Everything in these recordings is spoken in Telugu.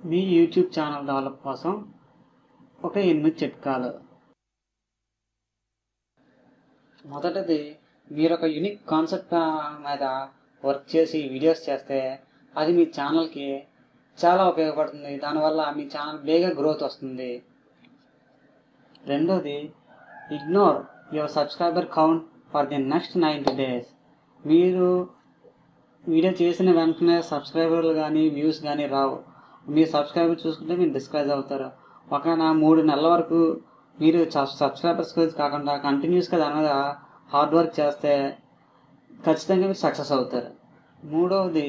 మీ యూట్యూబ్ ఛానల్ డెవలప్ కోసం ఒక ఎనిమిది చిట్కాలు మొదటిది మీరు ఒక యూనిక్ కాన్సెప్ట్ మీద వర్క్ చేసి వీడియోస్ చేస్తే అది మీ ఛానల్కి చాలా ఉపయోగపడుతుంది దానివల్ల మీ ఛానల్ బేగా గ్రోత్ వస్తుంది రెండోది ignore your subscriber count for the next ninety days మీరు వీడియో చేసిన వెంటనే సబ్స్క్రైబర్లు కానీ వ్యూస్ కానీ రావు మీరు సబ్స్క్రైబర్ చూసుకుంటే మీరు డిస్కరేజ్ అవుతారు ఒక నా మూడు నెలల వరకు మీరు సబ్స్క్రైబర్స్ గురించి కాకుండా కంటిన్యూస్గా దాని మీద హార్డ్ వర్క్ చేస్తే ఖచ్చితంగా మీరు సక్సెస్ అవుతారు మూడవది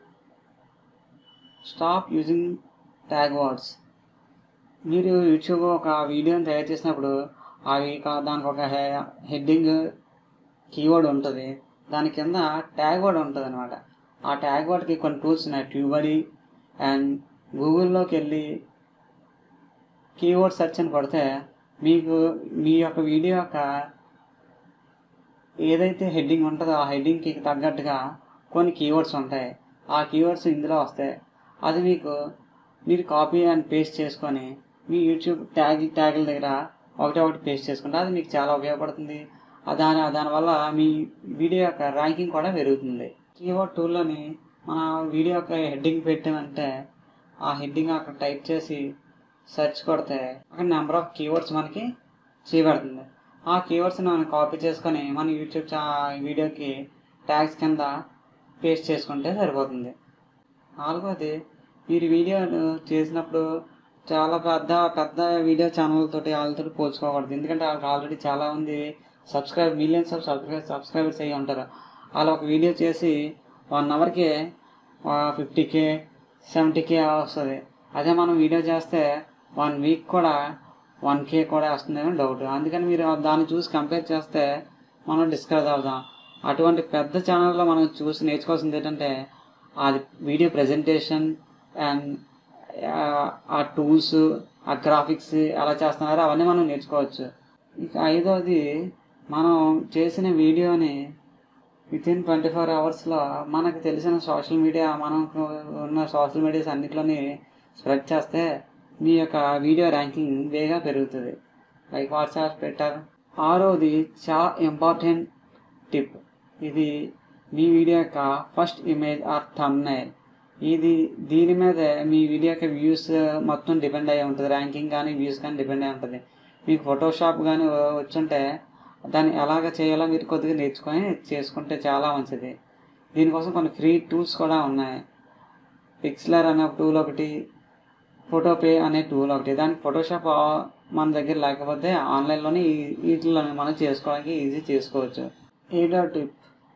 స్టాప్ యూజింగ్ ట్యాగ్ వర్డ్స్ మీరు యూట్యూబ్ ఒక వీడియోని తయారు చేసినప్పుడు అవి కా- దానికి ఒక హెడ్డింగ్ కీవర్డ్ ఉంటుంది దాని కింద ట్యాగ్ వర్డ్ ఉంటుంది అనమాట ఆ ట్యాగ్ వర్డ్కి కొన్ని టూల్స్ ఉన్నాయి ట్యూబడి అండ్ గూగుల్లోకి వెళ్ళి కీవర్డ్ సెర్చ్ అని కొడితే మీకు మీ యొక్క వీడియో యొక్క ఏదైతే హెడ్డింగ్ ఉంటుందో ఆ హెడ్డింగ్కి తగ్గట్టుగా కొన్ని కీవర్డ్స్ ఉంటాయి ఆ కీవర్డ్స్ ఇందులో వస్తాయి అది మీకు మీరు కాపీ అండ్ పేస్ట్ చేసుకొని మీ యూట్యూబ్ ట్యాగ్ ట్యాగ్ల దగ్గర ఒకటి ఒకటి పేస్ట్ చేసుకుంటే అది మీకు చాలా ఉపయోగపడుతుంది ఆ దాని దానివల్ల మీ వీడియో యొక్క ర్యాంకింగ్ కూడా పెరుగుతుంది కీవర్డ్ టూల్లోని మన వీడియో యొక్క హెడ్డింగ్ పెట్టామంటే ఆ హెడ్డింగ్ అక్కడ టైప్ చేసి సెర్చ్ కొడితే అక్కడ నెంబర్ ఆఫ్ కీవర్డ్స్ మనకి చూపెడుతుంది ఆ కీవర్డ్స్ని మనం కాపీ చేసుకొని మన యూట్యూబ్ చా వీడియోకి ట్యాగ్స్ కింద పేస్ట్ చేసుకుంటే సరిపోతుంది నాలుగోది మీరు వీడియోలు చేసినప్పుడు చాలా పెద్ద పెద్ద వీడియో ఛానల్ తోటి వాళ్ళతో పోల్చుకోకూడదు ఎందుకంటే వాళ్ళకి ఆల్రెడీ చాలా మంది subscribe millions of subscribe subscribers అయ్యి ఉంటారు వాళ్ళు ఒక వీడియో చేసి వన్ అవర్కి ఫిఫ్టీ కే సెవెంటీ కే వస్తుంది అదే మనం వీడియో చేస్తే వన్ వీక్ కూడా వన్ కే కూడా వస్తుందేమో డౌట్ అందుకని మీరు దాన్ని చూసి కంపేర్ చేస్తే మనం డిస్కరేజ్ అవుతాం అటువంటి పెద్ద ఛానల్లో మనం చూసి నేర్చుకోవాల్సింది ఏంటంటే అది వీడియో ప్రజెంటేషన్ అండ్ ఆ టూల్స్ ఆ గ్రాఫిక్స్ ఎలా చేస్తున్నారో అవన్నీ మనం నేర్చుకోవచ్చు ఇక ఐదోది మనం చేసిన వీడియోని విత్ ఇన్ ట్వంటీ ఫోర్ అవర్స్లో మనకు తెలిసిన సోషల్ మీడియా మనకు ఉన్న సోషల్ మీడియాస్ అన్నిట్లోని స్ప్రెడ్ చేస్తే మీ యొక్క వీడియో ర్యాంకింగ్ వేగా పెరుగుతుంది లైక్ వాట్సాప్ ట్విట్టర్ ఆరోది చాలా ఇంపార్టెంట్ టిప్ ఇది మీ వీడియో యొక్క ఫస్ట్ ఇమేజ్ ఆర్ థంబ్నైల్ ఇది దీని మీద మీ వీడియో యొక్క వ్యూస్ మొత్తం డిపెండ్ అయ్యి ఉంటుంది ర్యాంకింగ్ కానీ వ్యూస్ కానీ డిపెండ్ అయి ఉంటుంది మీకు ఫోటోషాప్ కానీ వచ్చుంటే దాన్ని ఎలాగ చేయాలో మీరు కొద్దిగా నేర్చుకొని చేసుకుంటే చాలా మంచిది దీనికోసం కొన్ని ఫ్రీ టూల్స్ కూడా ఉన్నాయి పిక్స్లర్ అనే టూల్ ఒకటి ఫోటో పే అనే టూల్ ఒకటి దానికి ఫోటోషాప్ ఆ- మన దగ్గర లేకపోతే ఆన్లైన్లోనే వీటిలో మనం చేసుకోవడానికి ఈజీ చేసుకోవచ్చు ఏడో టిప్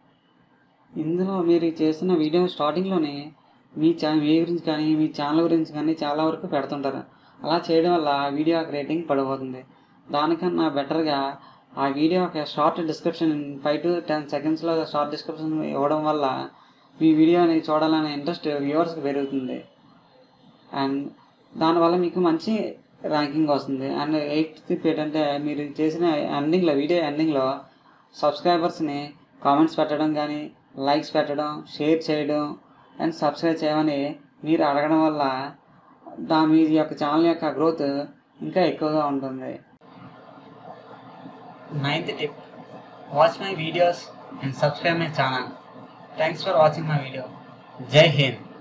ఇందులో మీరు చేసిన వీడియో స్టార్టింగ్లోనే మీ ఛా మీ గురించి కానీ మీ ఛానల్ గురించి కానీ చాలా వరకు పెడుతుంటారు అలా చేయడం వల్ల వీడియో యొక్క రేటింగ్ పడిపోతుంది దానికన్నా బెటర్గా ఆ వీడియో యొక్క short description five to ten సెకండ్స్లో షార్ట్ డిస్క్రిప్షన్ ఇవ్వడం వల్ల మీ వీడియోని చూడాలనే ఇంట్రెస్ట్ వ్యూవర్స్కి పెరుగుతుంది అండ్ దానివల్ల మీకు మంచి ర్యాంకింగ్ వస్తుంది అండ్ ఎయిత్ టిప్ ఏంటంటే మీరు చేసిన ఎండింగ్లో వీడియో ఎండింగ్లో సబ్స్క్రైబర్స్ని కామెంట్స్ పెట్టడం కానీ లైక్స్ పెట్టడం షేర్ చేయడం అండ్ సబ్స్క్రైబ్ చేయమని మీరు అడగడం వల్ల దా మీ యొక్క ఛానల్ యొక్క గ్రోత్ ఇంకా ఎక్కువగా ఉంటుంది ninth tip watch my videos and subscribe my channel thanks for watching my video జై హింద్